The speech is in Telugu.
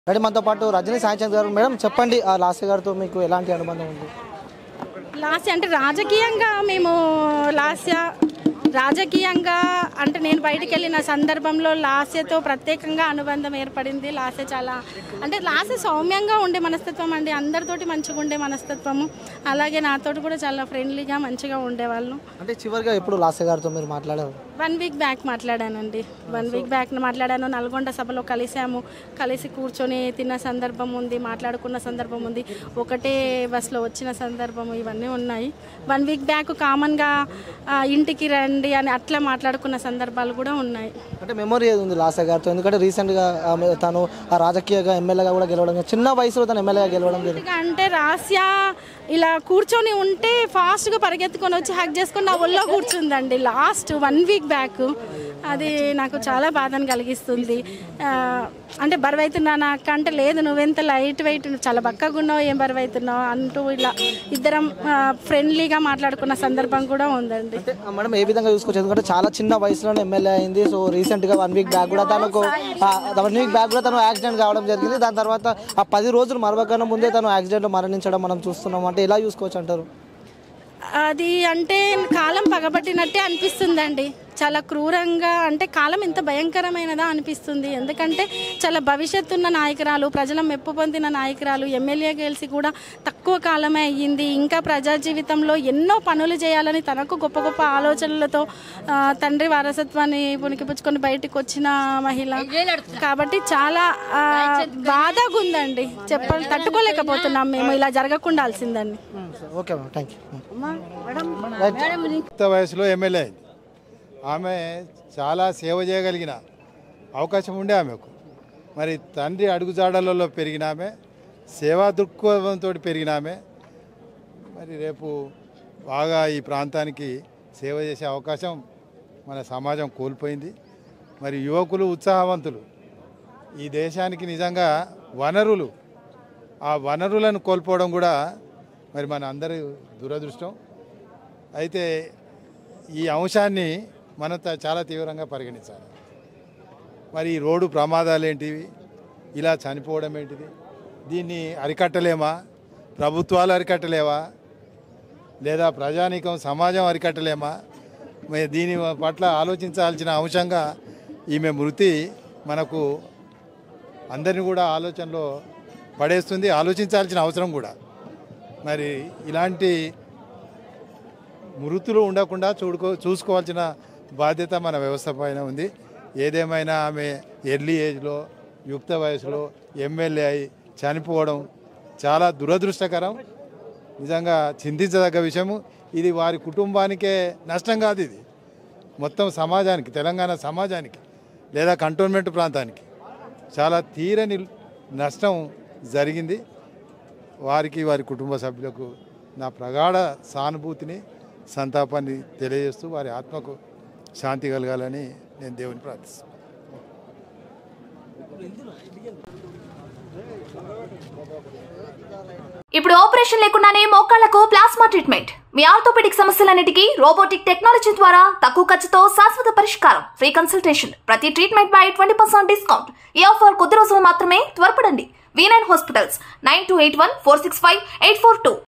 మేడం మనతో పాటు రజనీ సాయిచంద్ గారు మేడం చెప్పండి ఆ లాస్య గారితో మీకు ఎలాంటి అనుబంధం ఉంది లాస్య అంటే రాజకీయంగా మేము లాస్య రాజకీయంగా అంటే నేను బయటికి వెళ్ళిన సందర్భంలో లాస్యతో ప్రత్యేకంగా అనుబంధం ఏర్పడింది లాస్య చాలా అంటే లాస్య సౌమ్యంగా ఉండే మనస్తత్వం అండి అందరితోటి మంచిగా ఉండే మనస్తత్వము అలాగే నాతోటి కూడా చాలా ఫ్రెండ్లీగా మంచిగా ఉండేవాళ్ళు అంటే చివరిగా ఎప్పుడు లాస్య గారితో మీరు మాట్లాడారు వన్ వీక్ బ్యాక్ మాట్లాడానండి వన్ వీక్ బ్యాక్ మాట్లాడాను నల్గొండ సభలో కలిసాము కలిసి కూర్చొని తిన్న సందర్భం ఉంది మాట్లాడుకున్న సందర్భం ఉంది ఒకటే బస్లో వచ్చిన సందర్భం ఇవన్నీ ఉన్నాయి వన్ వీక్ బ్యాక్ కామన్గా ఆ, ఇంటికి రండి అని అట్లా మాట్లాడుకున్న సందర్భాలు కూడా ఉన్నాయి అంటే మెమొరీ ఏది ఉంది లాస్య గారితో ఎందుకంటే రీసెంట్గా ఆమె తను ఆ రాజకీయంగా ఎమ్మెల్యేగా కూడా గెలవడం జరిగింది. చిన్న వయసులో తను ఎమ్మెల్యేగా గెలవడం జరిగింది ఇంకా అంటే రాస్య ఇలా కూర్చొని ఉంటే ఫాస్ట్గా పరిగెత్తుకొని వచ్చి హ్యాక్ చేసుకొని నా ఒళ్ళో కూర్చుందండి లాస్ట్ వన్ వీక్ బ్యాక్ అది నాకు చాలా బాధను కలిగిస్తుంది ఆ, అంటే బరువు అవుతున్నానా అక్క అంటే లేదు నువ్వెంత లైట్ వెయిట్ చాలా బక్కగా ఉన్నావు ఏం బరువు అవుతున్నావు అంటూ ఇలా ఇద్దరం ఫ్రెండ్లీగా మాట్లాడుకున్న సందర్భం కూడా ఉందండి అంటే ఆ మేడం ఏ విధంగా చూసుకోవచ్చు ఎందుకంటే చాలా చిన్న వయసులోనే ఎమ్మెల్యే అయింది సో రీసెంట్గా వన్ వీక్ బ్యాక్ కూడా తనకు వన్ వీక్ బ్యాక్ కూడా తను యాక్సిడెంట్ కావడం జరిగింది దాని తర్వాత ఆ పది రోజులు మరవకన్నా ముందే తను యాక్సిడెంట్ మరణించడం మనం చూస్తున్నాం అంటే ఎలా చూసుకోవచ్చు అంటారు అది అంటే కాలం పగబట్టినట్టే అనిపిస్తుందండి చాలా క్రూరంగా అంటే కాలం ఎంత భయంకరమైనదా అనిపిస్తుంది ఎందుకంటే చాలా భవిష్యత్తు ఉన్న నాయకురాలు ప్రజల మెప్పు పొందిన నాయకురాలు ఎమ్మెల్యే గెలిచి కూడా తక్కువ కాలమే అయ్యింది ఇంకా ప్రజా జీవితంలో ఎన్నో పనులు చేయాలని తనకు గొప్ప గొప్ప ఆలోచనలతో ఆ, తండ్రి వారసత్వాన్ని పుణికిపుచ్చుకొని బయటకు వచ్చిన మహిళ కాబట్టి చాలా ఆ, బాధగా ఉందండి చెప్ప తట్టుకోలేకపోతున్నాం మేము ఇలా జరగకుండాల్సిందండి ఓకే మేడం థ్యాంక్ యూ యుక్త వయసులో ఎమ్మెల్యే అయింది ఆమె చాలా సేవ చేయగలిగిన అవకాశం ఉండే ఆమెకు మరి తండ్రి అడుగుజాడలలో పెరిగిన ఆమె సేవా దృక్కోణంతో పెరిగిన ఆమె మరి రేపు బాగా ఈ ప్రాంతానికి సేవ చేసే అవకాశం మన సమాజం కోల్పోయింది మరి యువకులు ఉత్సాహవంతులు ఈ దేశానికి నిజంగా వనరులు ఆ వనరులను కోల్పోవడం కూడా మరి మన అందరి దురదృష్టం అయితే ఈ అంశాన్ని మనం త- చాలా తీవ్రంగా పరిగణించాలి మరి ఈ రోడ్డు ప్రమాదాలు ఏంటివి ఇలా చనిపోవడం ఏంటిది దీన్ని అరికట్టలేమా ప్రభుత్వాలు అరికట్టలేవా లేదా ప్రజానీకం సమాజం అరికట్టలేమా మరి దీని పట్ల ఆలోచించాల్సిన అంశంగా ఈమె మృతి మనకు అందరిని కూడా ఆలోచనలో పడేస్తుంది ఆలోచించాల్సిన అవసరం కూడా మరి ఇలాంటి మృతులు ఉండకుండా చూడుకో చూసుకోవాల్సిన బాధ్యత మన వ్యవస్థ పైన ఉంది ఏదేమైనా ఆమె ఎర్లీ ఏజ్లో యుక్త వయసులో ఎమ్మెల్యే అయి చనిపోవడం చాలా దురదృష్టకరం నిజంగా చింతించదగ్గ విషయము ఇది వారి కుటుంబానికే నష్టం కాదు ఇది మొత్తం సమాజానికి తెలంగాణ సమాజానికి లేదా కంటోన్మెంట్ ప్రాంతానికి చాలా తీరని నష్టం జరిగింది వారికి వారి కుటుంబ సభ్యులకు నా ప్రగాఢ సానుభూతిని సంతాపాన్ని తెలియజేస్తూ వారి ఆత్మకు శాంతి కలగాలని నేను దేవుని ప్రార్థిస్తాను ఇప్పుడు ఆపరేషన్ లేకుండానే మోకాళ్లకు ప్లాస్మా ట్రీట్మెంట్ మీ ఆర్థోపెడిక్ సమస్యలన్నిటికీ రోబోటిక్ టెక్నాలజీ ద్వారా తక్కువ ఖర్చుతో శాశ్వత పరిష్కారం ఫ్రీ కన్సల్టేషన్ ప్రతి ట్రీట్మెంట్ పై ట్వంటీ పర్సెంట్ డిస్కౌంట్ ఈ ఆఫర్ కొద్ది రోజులు మాత్రమే త్వరపడండి V nine hospitals nine two eight one four six five eight four two